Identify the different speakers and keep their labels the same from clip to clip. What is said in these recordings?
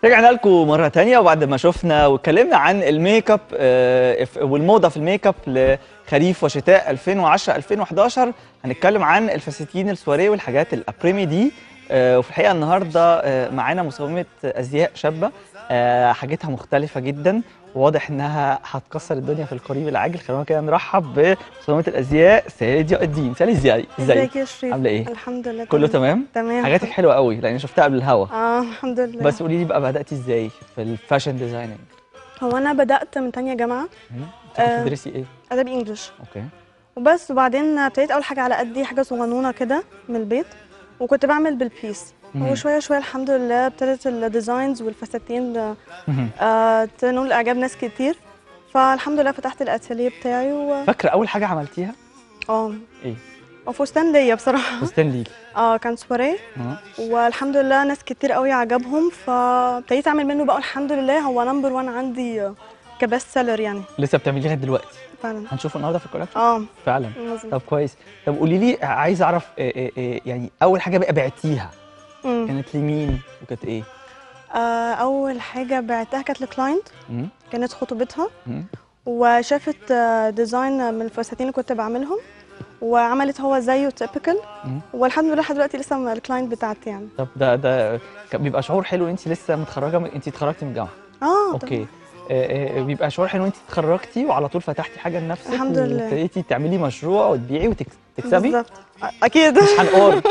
Speaker 1: رجعنا لكم مرة تانية وبعد ما شفنا واتكلمنا عن الميك اب آه، والموضة في الميك اب لخريف وشتاء 2010 2011 هنتكلم عن الفساتين السواريه والحاجات الابريمي دي آه، وفي الحقيقة النهاردة آه، معانا مصممة أزياء شابة آه، حاجتها مختلفة جدا وواضح انها هتكسر الدنيا في القريب العاجل خلونا كده نرحب بمصممة الازياء سالي ضياء الدين سالي ازاي ازيك
Speaker 2: ازيك يا شريف
Speaker 1: عاملة ايه؟
Speaker 2: الحمد لله
Speaker 1: كله تمام
Speaker 2: تمام
Speaker 1: حاجاتك حلوة قوي لان شفتها قبل الهوا
Speaker 2: اه الحمد لله
Speaker 1: بس قولي لي بقى بدأتي ازاي في الفاشن ديزايننج
Speaker 2: هو انا بدات من تانية جامعه
Speaker 1: انت
Speaker 2: آه.
Speaker 1: بتدرسي ايه
Speaker 2: ادبي انجلش
Speaker 1: اوكي
Speaker 2: وبس وبعدين ابتديت اول حاجه على قدي حاجه صغنونه كده من البيت وكنت بعمل بالبيس
Speaker 1: مهم.
Speaker 2: وشويه شويه الحمد لله ابتدت الديزاينز والفساتين آه،
Speaker 1: مهم.
Speaker 2: آه تنول اعجاب ناس كتير فالحمد لله فتحت الاتelier بتاعي و
Speaker 1: فاكره اول حاجه عملتيها
Speaker 2: اه
Speaker 1: ايه
Speaker 2: وفستان ليا بصراحه
Speaker 1: فستان ليكي
Speaker 2: اه كان سواريه
Speaker 1: اه
Speaker 2: والحمد لله ناس كتير قوي عجبهم فابتديت اعمل منه بقى الحمد لله هو نمبر 1 عندي آه، كبست سيلر يعني
Speaker 1: لسه بتعمليه لغايه دلوقتي
Speaker 2: فعلا
Speaker 1: هنشوفه النهارده في الكولكشن
Speaker 2: اه
Speaker 1: فعلا
Speaker 2: مظبوط
Speaker 1: طب كويس طب قولي لي عايز اعرف إيه إيه إيه يعني اول حاجه بقى بعتيها
Speaker 2: مم.
Speaker 1: كانت لمين وكانت ايه
Speaker 2: آه، اول حاجه بعتها كانت لكلاينت
Speaker 1: مم.
Speaker 2: كانت خطوبتها
Speaker 1: مم.
Speaker 2: وشافت آه، ديزاين من الفساتين اللي كنت بعملهم وعملت هو زيه تيبيكال
Speaker 1: مم.
Speaker 2: والحمد لله لحد دلوقتي لسه مع الكلاينت بتاعتي يعني
Speaker 1: طب ده ده كان بيبقى شعور حلو انت لسه متخرجه من انت اتخرجتي من الجامعه
Speaker 2: اه
Speaker 1: اوكي آه، آه، بيبقى شعور حلو انت اتخرجتي وعلى طول فتحتي حاجه لنفسك
Speaker 2: الحمد لله.
Speaker 1: وابتديتي تعملي مشروع وتبيعي وتكسبي
Speaker 2: بالظبط اكيد
Speaker 1: مش هنقول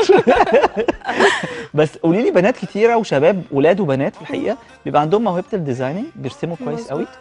Speaker 1: بس قولي لي بنات كتيره وشباب ولاد وبنات في الحقيقه بيبقى عندهم موهبه الديزايننج بيرسموا كويس
Speaker 2: مظبوط.
Speaker 1: قوي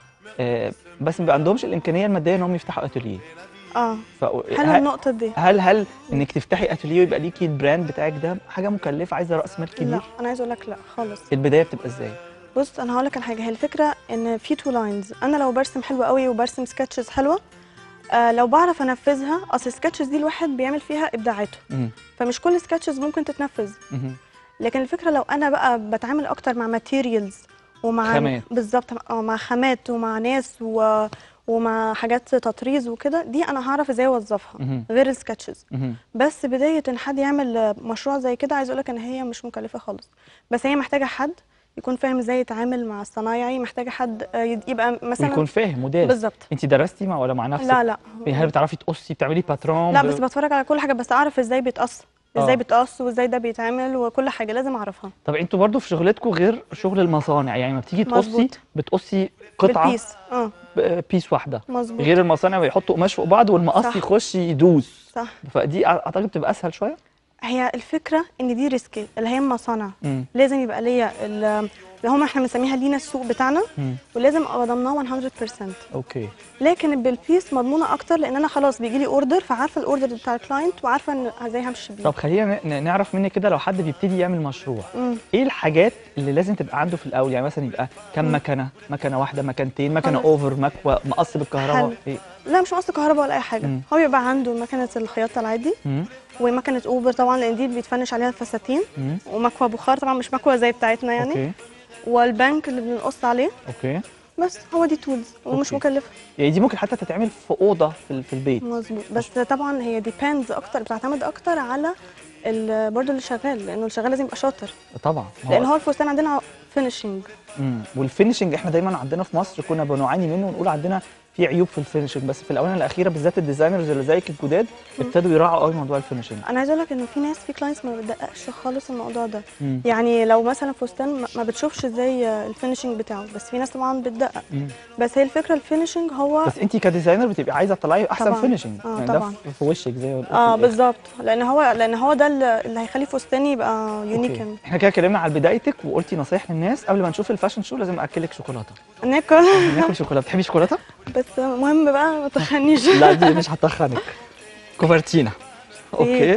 Speaker 1: آه بس ما بيبقى عندهمش الامكانيه الماديه ان هم يفتحوا اتوليه
Speaker 2: اه
Speaker 1: ف
Speaker 2: حلو
Speaker 1: هل
Speaker 2: النقطه دي
Speaker 1: هل هل انك تفتحي اتوليه ويبقى ليكي البراند بتاعك ده حاجه مكلفه عايزه راس مال كبير
Speaker 2: لا انا عايزه اقول لك لا خالص
Speaker 1: البدايه بتبقى ازاي
Speaker 2: بص انا هقول لك على حاجه هي الفكره ان في تو لاينز انا لو برسم حلو قوي وبرسم سكتشز حلوه آه لو بعرف انفذها اصل السكتشز دي الواحد بيعمل فيها ابداعاته
Speaker 1: مهم.
Speaker 2: فمش كل سكتشز ممكن تتنفذ
Speaker 1: مهم.
Speaker 2: لكن الفكره لو انا بقى بتعامل اكتر مع ماتيريالز ومع
Speaker 1: خامات.
Speaker 2: بالظبط اه مع خامات ومع ناس و... ومع حاجات تطريز وكده دي انا هعرف ازاي اوظفها
Speaker 1: مهم.
Speaker 2: غير السكتشز
Speaker 1: مهم.
Speaker 2: بس بدايه ان حد يعمل مشروع زي كده عايز اقول لك ان هي مش مكلفه خالص بس هي محتاجه حد يكون فاهم ازاي يتعامل مع الصنايعي محتاجه حد آه، يد- يبقى مثلا
Speaker 1: ويكون فاهم ودارس
Speaker 2: بالظبط
Speaker 1: انت درستي مع ولا مع نفسك
Speaker 2: لا لا
Speaker 1: هل بتعرفي تقصي بتعملي باترون
Speaker 2: لا
Speaker 1: ب-
Speaker 2: بس بتفرج على كل حاجه بس اعرف ازاي بيتقص
Speaker 1: آه.
Speaker 2: ازاي بيتقص وازاي ده بيتعمل وكل حاجه لازم اعرفها
Speaker 1: طب انتوا برضو في شغلتكم غير شغل المصانع يعني ما بتيجي تقصي
Speaker 2: مظبوط.
Speaker 1: بتقصي قطعه
Speaker 2: بالبيس اه
Speaker 1: ب- بيس واحده
Speaker 2: مظبوط
Speaker 1: غير المصانع بيحطوا قماش فوق بعض والمقص
Speaker 2: صح.
Speaker 1: يخش يدوس
Speaker 2: صح
Speaker 1: فدي اعتقد بتبقى اسهل شويه
Speaker 2: هي الفكره ان دي ريسكي اللي هي المصانع
Speaker 1: امم
Speaker 2: لازم يبقى ليا ال- اللي هم احنا بنسميها لينا السوق بتاعنا
Speaker 1: امم
Speaker 2: ولازم ابقى ضامناه 100%
Speaker 1: اوكي
Speaker 2: لكن بالبيس مضمونه اكتر لان انا خلاص بيجي لي اوردر فعارفه الاوردر بتاع الكلاينت وعارفه ان ازاي همشي بيه
Speaker 1: طب خلينا ن- ن- نعرف منك كده لو حد بيبتدي يعمل مشروع
Speaker 2: مم.
Speaker 1: ايه الحاجات اللي لازم تبقى عنده في الاول يعني مثلا يبقى كم مكنه مكنه واحده مكنتين مكنه
Speaker 2: خلاص.
Speaker 1: اوفر مكوى مقص بالكهرباء
Speaker 2: حلو.
Speaker 1: ايه
Speaker 2: لا مش قصد كهرباء ولا اي حاجه
Speaker 1: مم.
Speaker 2: هو بيبقى عنده مكنه الخياطه العادي
Speaker 1: امم
Speaker 2: ومكنه اوبر طبعا لان دي بيتفنش عليها الفساتين
Speaker 1: امم
Speaker 2: ومكوى بخار طبعا مش مكوى زي بتاعتنا يعني
Speaker 1: اوكي
Speaker 2: والبنك اللي بنقص عليه
Speaker 1: اوكي
Speaker 2: بس هو دي تولز ومش
Speaker 1: أوكي.
Speaker 2: مكلفه
Speaker 1: يعني دي ممكن حتى تتعمل في اوضه في, ال- في البيت
Speaker 2: مظبوط بس طبعا هي ديبيندز اكتر بتعتمد اكتر على ال- برضه اللي شغال لانه اللي شغال لازم يبقى شاطر
Speaker 1: طبعا ما
Speaker 2: لان هو الفستان عندنا فينيشنج
Speaker 1: امم والفينشنج احنا دايما عندنا في مصر كنا بنعاني منه ونقول عندنا في عيوب في الفينشنج بس في الاونه الاخيره بالذات الديزاينرز اللي زيك الجداد ابتدوا يراعوا قوي موضوع الفينشنج
Speaker 2: انا عايزه اقول لك انه في ناس في كلاينتس ما بتدققش خالص الموضوع ده
Speaker 1: مم.
Speaker 2: يعني لو مثلا فستان ما- ما بتشوفش ازاي الفينيشنج بتاعه بس في ناس طبعا بتدقق
Speaker 1: مم.
Speaker 2: بس هي الفكره الفينيشنج هو
Speaker 1: بس انت كديزاينر بتبقي عايزه تطلعي احسن
Speaker 2: طبعاً.
Speaker 1: فينشنج
Speaker 2: آه،
Speaker 1: يعني ده
Speaker 2: طبعاً.
Speaker 1: في- في وشك زي ما بنقول
Speaker 2: اه
Speaker 1: في الآخر.
Speaker 2: بالظبط لان هو لان هو ده اللي اللي هيخلي فستاني يبقى يونيك
Speaker 1: أوكي. احنا كده اتكلمنا على بدايتك وقلتي نصايح للناس قبل ما نشوف الفاشن شو لازم اكلك شوكولاته
Speaker 2: ناكل
Speaker 1: ناكل شوكولاته بتحبي شوكولاته
Speaker 2: بس مهم بقى ما تخنيش
Speaker 1: لا دي مش هتخنك كوفرتينا اوكي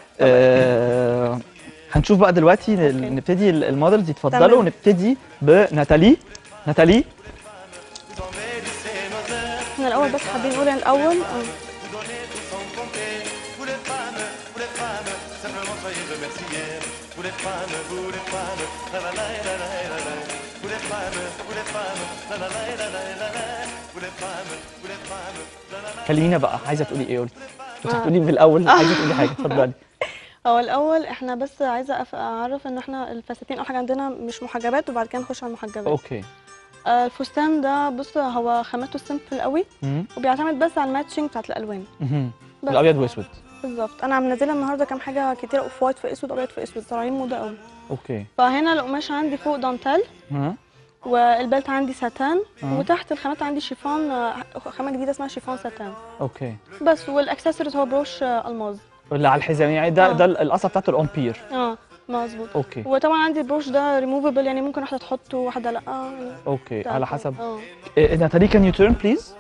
Speaker 1: آه هنشوف بقى دلوقتي ن-
Speaker 2: أوكي.
Speaker 1: نبتدي ال- المودلز يتفضلوا
Speaker 2: تمام.
Speaker 1: ونبتدي بناتالي ناتالي
Speaker 2: احنا الاول بس حابين نقول الاول آه.
Speaker 3: Vous les femmes, vous les femmes, simplement soyez remerciées. Vous les femmes, vous les femmes, la la la la la la la. Vous les femmes, vous les femmes, la la la la la la la. Vous les femmes, vous les femmes, la la la.
Speaker 1: خلينا بقى عايزه تقولي ايه قلتي كنت
Speaker 2: آه.
Speaker 1: هتقولي في الاول عايزه تقولي حاجه اتفضلي
Speaker 2: هو الاول احنا بس عايزه أف- اعرف ان احنا الفساتين اول حاجه عندنا مش محجبات وبعد كده نخش على المحجبات
Speaker 1: اوكي
Speaker 2: آه الفستان ده بص هو خامته سيمبل قوي
Speaker 1: مهم.
Speaker 2: وبيعتمد بس على الماتشنج بتاعت الالوان
Speaker 1: مهم.
Speaker 2: بس.
Speaker 1: الابيض واسود
Speaker 2: بالظبط انا منزله النهارده كام حاجه كتير اوف وايت في اسود ابيض في اسود طالعين موضه قوي
Speaker 1: اوكي
Speaker 2: فهنا القماش عندي فوق دانتيل
Speaker 1: ها
Speaker 2: والبلت عندي ساتان
Speaker 1: آه.
Speaker 2: وتحت الخامات عندي شيفون آه، خامه جديده اسمها شيفون ساتان
Speaker 1: اوكي
Speaker 2: بس والاكسسوارز هو بروش آه، الماظ
Speaker 1: اللي على الحزام يعني ده
Speaker 2: آه.
Speaker 1: ده القصه بتاعته الامبير
Speaker 2: اه مظبوط
Speaker 1: اوكي
Speaker 2: وطبعا عندي البروش ده ريموفبل يعني ممكن واحده تحطه وواحده لا يعني
Speaker 1: اوكي
Speaker 2: بتاع
Speaker 1: على
Speaker 2: الفوق.
Speaker 1: حسب
Speaker 2: اه
Speaker 1: إيه، ناتالي كان يو تيرن بليز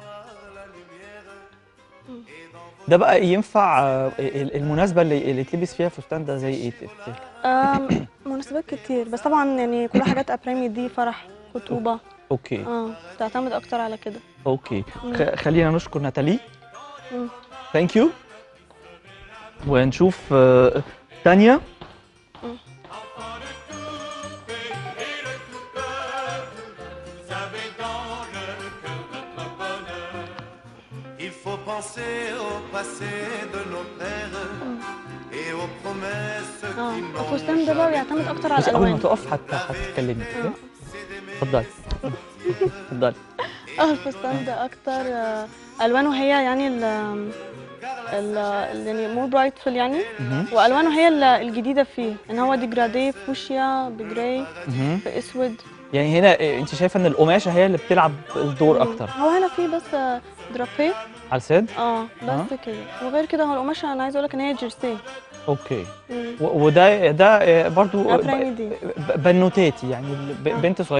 Speaker 1: ده بقى ينفع آه، ال- المناسبه اللي اللي تلبس فيها فستان ده زي ايه تفتكر؟
Speaker 2: آم، مناسبات كتير بس طبعا يعني كل حاجات ابريمي دي فرح خطوبه
Speaker 1: اوكي
Speaker 2: اه تعتمد اكتر على كده
Speaker 1: اوكي
Speaker 2: مم.
Speaker 1: خ- خلينا نشكر ناتالي
Speaker 2: مم.
Speaker 1: ثانك يو ونشوف آه، تانيا
Speaker 3: Il faut penser au passé de nos pères et aux promesses
Speaker 2: اه
Speaker 3: qui n'ont
Speaker 2: الفستان ده بقى بيعتمد اكتر على
Speaker 1: بس اول ما
Speaker 2: الالوان
Speaker 1: تقف حت هتتكلمي أوكي؟ اتفضلي اتفضلي
Speaker 2: اه الفستان ده اكتر آه، الوانه هي يعني ال ال ال- يعني مور برايتفul يعني
Speaker 1: مهم.
Speaker 2: والوانه هي ال- الجديده فيه ان هو ديجرادي فوشيا بجراي
Speaker 1: مهم.
Speaker 2: في اسود
Speaker 1: يعني هنا إيه، انت شايفه ان القماشه هي اللي بتلعب الدور اكتر
Speaker 2: هو هنا فيه بس آه، درابيه
Speaker 1: على السد
Speaker 2: اه
Speaker 1: آه.
Speaker 2: بس كده وغير كده هو القماشه انا عايزه اقول لك ان هي جيرسي
Speaker 1: اوكي
Speaker 2: مم.
Speaker 1: و- وده ده آه، برضو
Speaker 2: أبريمي دي.
Speaker 1: ب- بنوتاتي يعني ب- بنت صغيره